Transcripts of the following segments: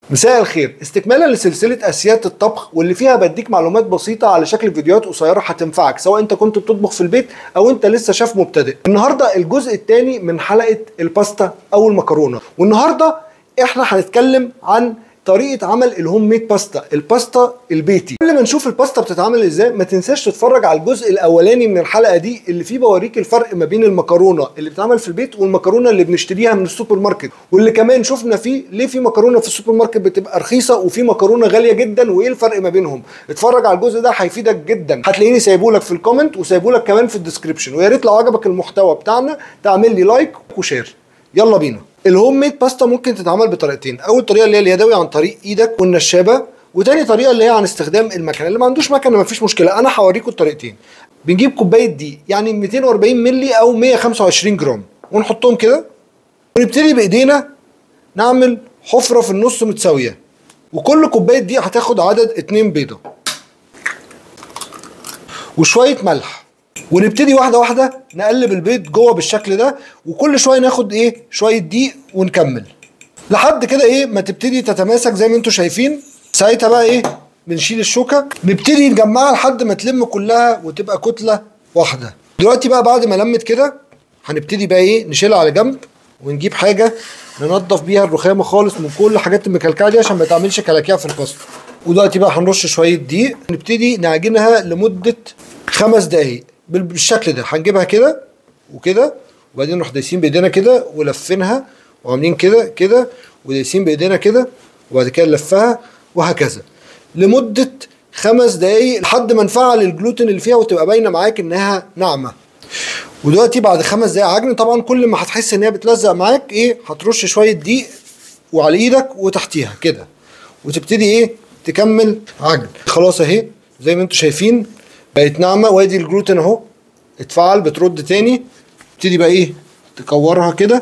مساء الخير استكمالا لسلسله اساسيات الطبخ واللي فيها بديك معلومات بسيطه على شكل فيديوهات قصيره هتنفعك سواء انت كنت بتطبخ في البيت او انت لسه شاف مبتدئ النهارده الجزء الثاني من حلقه الباستا او المكرونه والنهارده احنا هنتكلم عن طريقه عمل الهوم ميد باستا الباستا البيتي قبل ما نشوف الباستا بتتعمل ازاي ما تنساش تتفرج على الجزء الاولاني من الحلقه دي اللي فيه بوريك الفرق ما بين المكرونه اللي بتتعمل في البيت والمكرونه اللي بنشتريها من السوبر ماركت واللي كمان شفنا فيه ليه في مكرونه في السوبر ماركت بتبقى رخيصه وفي مكرونه غاليه جدا وايه الفرق ما بينهم اتفرج على الجزء ده هيفيدك جدا هتلاقيني سايبه لك في الكومنت وسايبه لك كمان في الديسكربشن ويا ريت لو عجبك المحتوى بتاعنا تعمل لي لايك وشير يلا بينا الهوم ميد باستا ممكن تتعمل بطريقتين اول طريقه اللي هي اليدوي عن طريق ايدك والنشابه وتاني طريقه اللي هي عن استخدام المكنه اللي ما عندوش مكنه ما فيش مشكله انا هوريكم الطريقتين بنجيب كوبايه دي يعني 240 مللي او 125 جرام ونحطهم كده ونبتدي بايدينا نعمل حفره في النص متساويه وكل كوبايه دي هتاخد عدد اتنين بيضه وشويه ملح ونبتدي واحده واحده نقلب البيض جوه بالشكل ده وكل شويه ناخد ايه شويه دقيق ونكمل لحد كده ايه ما تبتدي تتماسك زي ما انتم شايفين ساعتها بقى ايه بنشيل الشوكه نبتدي نجمعها لحد ما تلم كلها وتبقى كتله واحده دلوقتي بقى بعد ما لمت كده هنبتدي بقى ايه نشيلها على جنب ونجيب حاجه ننضف بيها الرخامه خالص من كل الحاجات المكلكعه دي عشان ما تعملش كلاكيع في الباستا ودلوقتي بقى هنرش شويه دقيق نبتدي نعجنها لمده خمس دقايق بالشكل ده هنجيبها كده وكده وبعدين نروح دايسين بايدينا كده ولفينها وعاملين كده كده ودايسين بايدينا كده وبعد كده نلفها وهكذا لمده خمس دقايق لحد ما نفعل الجلوتين اللي فيها وتبقى باينه معاك انها ناعمه ودلوقتي بعد خمس دقايق عجن طبعا كل ما هتحس ان هي بتلزق معاك ايه هترش شويه دقيق وعلى ايدك وتحتيها كده وتبتدي ايه تكمل عجن خلاص اهي زي ما انتم شايفين بقت ناعمه وادي الجلوتين اهو اتفعل بترد تاني تبتدي بقى ايه تكورها كده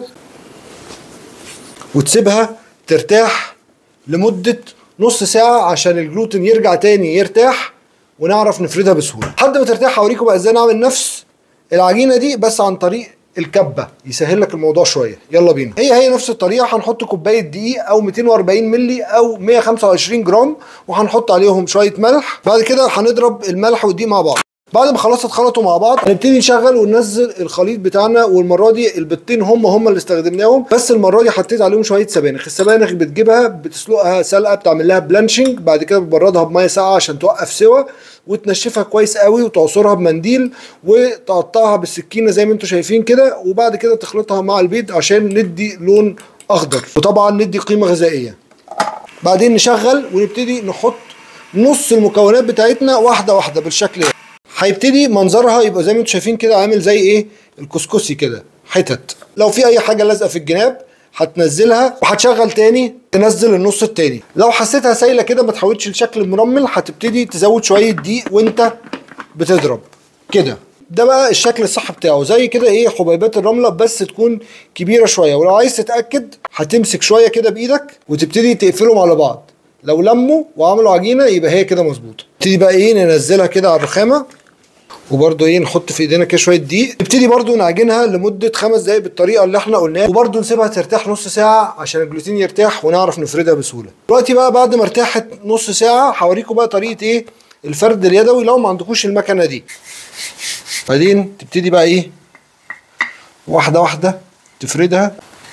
وتسيبها ترتاح لمده نص ساعه عشان الجلوتين يرجع تاني يرتاح ونعرف نفردها بسهوله لحد ما ترتاح هوريكم بقى ازاي نعمل نفس العجينه دي بس عن طريق الكبه يسهل لك الموضوع شويه يلا بينا هي هي نفس الطريقه هنحط كوبايه دقيق او 240 مللي او 125 جرام وهنحط عليهم شويه ملح بعد كده هنضرب الملح والدقيق مع بعض بعد ما خلاص اتخلطوا مع بعض هنبتدي نشغل وننزل الخليط بتاعنا والمره دي البيضتين هم هم اللي استخدمناهم بس المره دي حطيت عليهم شويه سبانخ السبانخ بتجيبها بتسلقها سلقه بتعمل لها بلانشنج بعد كده بتبردها بميه ساقعه عشان توقف سوا وتنشفها كويس قوي وتعصرها بمنديل وتقطعها بالسكينه زي ما انتم شايفين كده وبعد كده تخلطها مع البيض عشان ندي لون اخضر وطبعا ندي قيمه غذائيه بعدين نشغل ونبتدي نحط نص المكونات بتاعتنا واحده واحده بالشكل ده هيبتدي منظرها يبقى زي ما انتم شايفين كده عامل زي ايه الكسكسي كده حتت لو في اي حاجه لازقه في الجناب هتنزلها وهتشغل تاني تنزل النص التاني لو حسيتها سايله كده ما تحولش لشكل مرمل هتبتدي تزود شويه دقيق وانت بتضرب كده ده بقى الشكل الصح بتاعه زي كده ايه حبيبات الرمله بس تكون كبيره شويه ولو عايز تتاكد هتمسك شويه كده بايدك وتبتدي تقفلهم على بعض لو لموا وعملوا عجينه يبقى هي كده مظبوطه نبتدي بقى ايه ننزلها كده على الرخامه وبرده ايه نحط في ايدينا كده شويه دقيق نبتدي برده نعجنها لمده خمس دقايق بالطريقه اللي احنا قلناها وبرده نسيبها ترتاح نص ساعه عشان الجلوتين يرتاح ونعرف نفردها بسهوله دلوقتي بقى بعد ما ارتاحت نص ساعه هوريكم بقى طريقه ايه الفرد اليدوي لو ما عندكوش المكنه دي بعدين تبتدي بقى ايه واحده واحده تفردها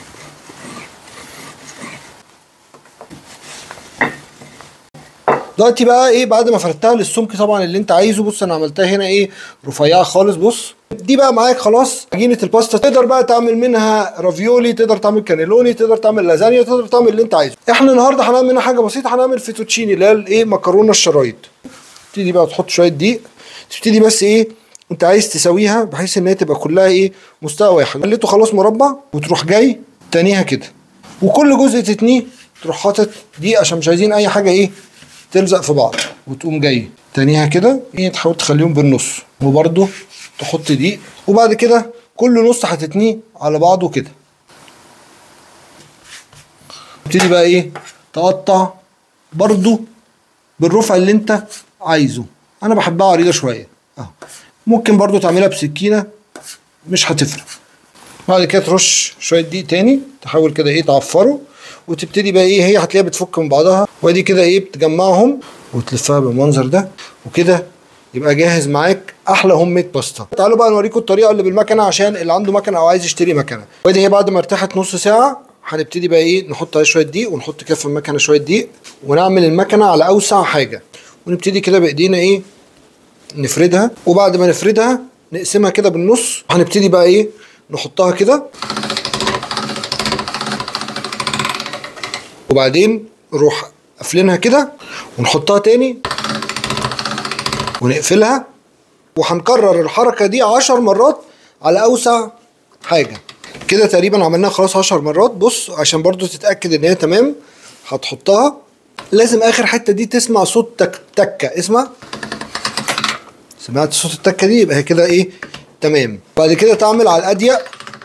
دلوقتي بقى ايه بعد ما فردتها للسمك طبعا اللي انت عايزه بص انا عملتها هنا ايه رفيعه خالص بص دي بقى معاك خلاص عجينه الباستا تقدر بقى تعمل منها رافيولي تقدر تعمل كانيلوني تقدر تعمل لازانيا تقدر تعمل اللي انت عايزه احنا النهارده هنعمل منها حاجه بسيطه هنعمل فيتوتشيني اللي هي الايه مكرونه الشرايط تبتدي بقى تحط شويه دقيق تبتدي بس ايه انت عايز تسويها بحيث ان هي تبقى كلها ايه مستوى واحد خليته خلاص مربع وتروح جاي تانيها كده وكل جزء تتنيه تروح حاطط دقيق عشان مش عايزين اي حاجه ايه تلزق في بعض وتقوم جاي تانيها كده ايه تحاول تخليهم بالنص وبرده تحط دقيق وبعد كده كل نص هتتنيه على بعضه كده تبتدي بقى ايه تقطع برضو بالرفع اللي انت عايزه انا بحبها عريضه شويه اهو ممكن برضو تعملها بسكينه مش هتفرق بعد كده ترش شويه دقيق تاني تحاول كده ايه تعفره وتبتدي بقى ايه هي هتلاقيها بتفك من بعضها وادي كده ايه بتجمعهم وتلفها بالمنظر ده وكده يبقى جاهز معاك احلى هوم ميد باستا تعالوا بقى نوريكم الطريقه اللي بالمكنه عشان اللي عنده مكنه او عايز يشتري مكنه وادي هي بعد ما ارتاحت نص ساعه هنبتدي بقى ايه نحط عليها شويه دقيق ونحط كده في المكنه شويه دقيق ونعمل المكنه على اوسع حاجه ونبتدي كده بايدينا ايه نفردها وبعد ما نفردها نقسمها كده بالنص هنبتدي بقى ايه نحطها كده وبعدين نروح قافلينها كده ونحطها تاني ونقفلها وهنكرر الحركة دي عشر مرات على أوسع حاجة كده تقريبا عملناها خلاص عشر مرات بص عشان برضو تتأكد إن هي تمام هتحطها لازم آخر حتة دي تسمع صوت تك تكة اسمع سمعت صوت التكة دي يبقى هي كده إيه تمام بعد كده تعمل على الأضيق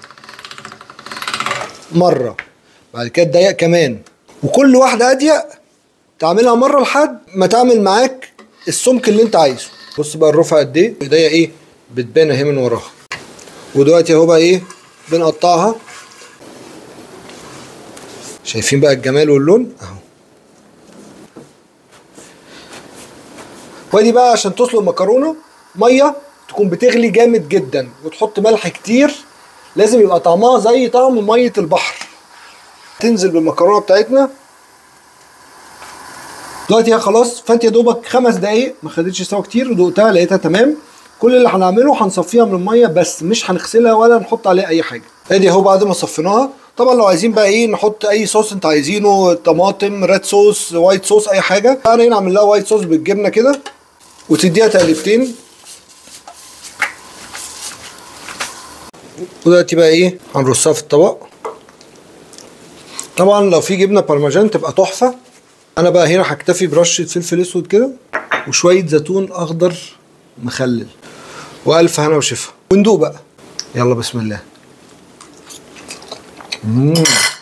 مرة بعد كده تضيق كمان وكل واحدة أضيق تعملها مرة لحد ما تعمل معاك السمك اللي انت عايزه بص بقى الرفع قد ايه ايديا ايه بتبان اهي من وراها ودلوقتي اهو بقى ايه بنقطعها شايفين بقى الجمال واللون اهو وادي بقى عشان تسلق مكرونه ميه تكون بتغلي جامد جدا وتحط ملح كتير لازم يبقى طعمها زي طعم ميه البحر تنزل بالمكرونه بتاعتنا دلوقتي هي خلاص فانت يا دوبك خمس دقايق ما خدتش سوا كتير ودقتها لقيتها تمام كل اللي هنعمله هنصفيها من الميه بس مش هنغسلها ولا نحط عليها اي حاجه ادي اهو بعد ما صفيناها طبعا لو عايزين بقى ايه نحط اي صوص انت عايزينه طماطم ريد صوص وايت صوص اي حاجه انا هنا اعمل لها وايت صوص بالجبنه كده وتديها تقليبتين ودلوقتي بقى ايه هنرصها في الطبق طبعا لو في جبنه بارميجان تبقى تحفه انا بقى هنا هكتفي برشه فلفل اسود كده وشويه زيتون اخضر مخلل والف هنا وشفا وندوق بقى يلا بسم الله مم.